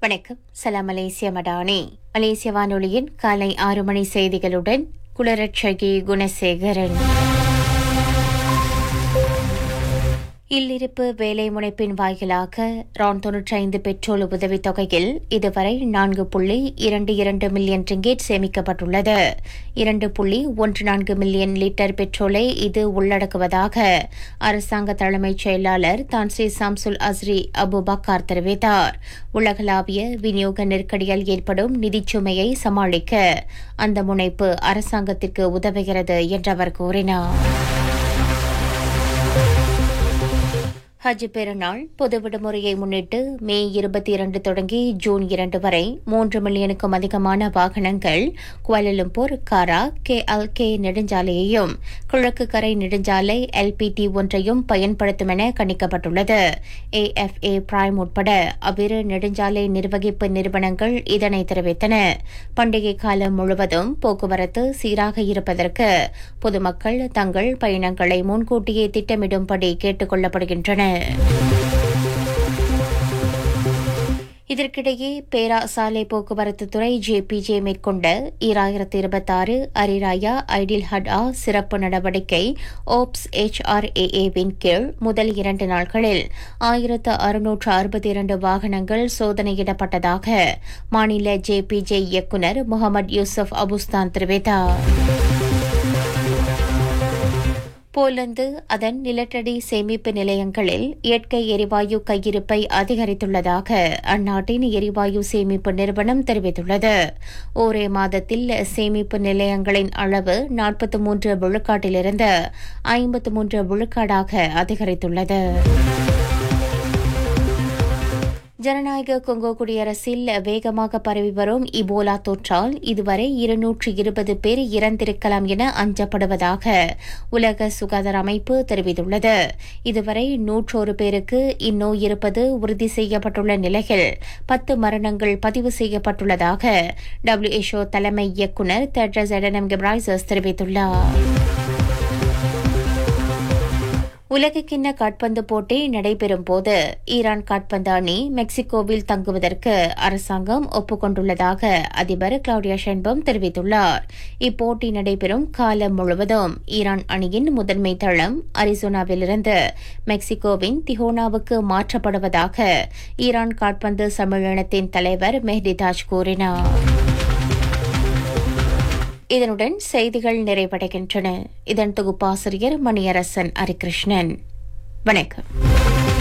வணக்கம் சலாம் மலேசிய மடானி மலேசிய வானொலியின் காலை ஆறு மணி செய்திகளுடன் குளரட்சகி குணசேகரன் இல்லிருப்பு வேலை முனைப்பின் வாயிலாக ரான் தொன்னூற்றி ஐந்து பெட்ரோல் உதவித் தொகையில் இதுவரை நான்கு புள்ளி இரண்டு இரண்டு மில்லியன் ரிங்கேட் சேமிக்கப்பட்டுள்ளது இரண்டு புள்ளி ஒன்று நான்கு மில்லியன் லிட்டர் பெட்ரோலை இது உள்ளடக்குவதாக அரசாங்க தலைமைச் செயலாளர் தான்ஸ்ரீ சாம்சுல் அஸ்ரி அபு பக்கார் தெரிவித்தார் உலகளாவிய விநியோக நெருக்கடியால் ஏற்படும் நிதிச்சுமையை சமாளிக்க அந்த முனைப்பு அரசாங்கத்திற்கு உதவுகிறது என்று அவர் கூறினார் ஹஜ் பெருநாள் பொது விடுமுறையை முன்னிட்டு மே இருபத்தி இரண்டு தொடங்கி ஜூன் இரண்டு வரை மூன்று மில்லியனுக்கும் அதிகமான வாகனங்கள் குவாலலும்பூர் காரா கே எல் கே நெடுஞ்சாலையையும் கிழக்கு கரை நெடுஞ்சாலை எல்பிடி ஒன்றையும் பயன்படுத்தும் என கணிக்கப்பட்டுள்ளது ஏஎஃப்ஏ பிரைம் உட்பட அவ்விரு நெடுஞ்சாலை நிர்வகிப்பு நிறுவனங்கள் இதனை தெரிவித்தன பண்டிகை காலம் முழுவதும் போக்குவரத்து சீராக இருப்பதற்கு பொதுமக்கள் தங்கள் பயணங்களை முன்கூட்டியே திட்டமிடும்படி கேட்டுக் கொள்ளப்படுகின்றனர் இதற்கிடையே பேரா சாலை போக்குவரத்து துறை ஜேபிஜே மேற்கொண்ட ஈராயிரத்தி இருபத்தாறு அரிராயா ஐடில் ஹட் ஆ சிறப்பு நடவடிக்கை ஓப்ஸ் ஹெச்ஆர்ஏஏவின் கீழ் முதல் இரண்டு நாட்களில் ஆயிரத்து அறுநூற்று அறுபத்தி இரண்டு வாகனங்கள் சோதனையிடப்பட்டதாக மாநில ஜேபிஜே இயக்குநர் முகமது யூசுப் அபுஸ்தான் தெரிவித்தார் போலந்து அதன் நிலத்தடி சேமிப்பு நிலையங்களில் இயற்கை எரிவாயு கையிருப்பை அதிகரித்துள்ளதாக அந்நாட்டின் எரிவாயு சேமிப்பு நிறுவனம் தெரிவித்துள்ளது ஒரே மாதத்தில் சேமிப்பு நிலையங்களின் அளவு நாற்பத்தி மூன்று விழுக்காட்டிலிருந்து ஐம்பத்து மூன்று விழுக்காடாக அதிகரித்துள்ளது ஜனநாயக கொங்கோ குடியரசில் வேகமாக பரவி வரும் இபோலா தொற்றால் இதுவரை இருநூற்று இருபது பேர் இறந்திருக்கலாம் என அஞ்சப்படுவதாக உலக சுகாதார அமைப்பு தெரிவித்துள்ளது இதுவரை நூற்றோரு பேருக்கு இந்நோய் இருப்பது உறுதி செய்யப்பட்டுள்ள நிலையில் பத்து மரணங்கள் பதிவு செய்யப்பட்டுள்ளதாக டபிள்யூஎச்ஓ தலைமை இயக்குநர் தெட்ரஸ் எடனம் கெப்ரைசஸ் தெரிவித்துள்ளார் உலகக்கிண்ண காட்பந்து போட்டி நடைபெறும் போது ஈரான் காட்பந்து அணி மெக்சிகோவில் தங்குவதற்கு அரசாங்கம் ஒப்புக்கொண்டுள்ளதாக அதிபர் கிளவுடியா ஷென்பம் தெரிவித்துள்ளார் இப்போட்டி நடைபெறும் காலம் முழுவதும் ஈரான் அணியின் முதன்மை தளம் அரிசோனாவிலிருந்து மெக்சிகோவின் திஹோனாவுக்கு மாற்றப்படுவதாக ஈரான் காட்பந்து சம்மேளனத்தின் தலைவர் மெஹ்தி தாஜ் கூறினார் இதனுடன் செய்திகள் நிறைவடைகின்றன இதன் தொகுப்பாசிரியர் மணியரசன் ஹரிகிருஷ்ணன் வணக்கம்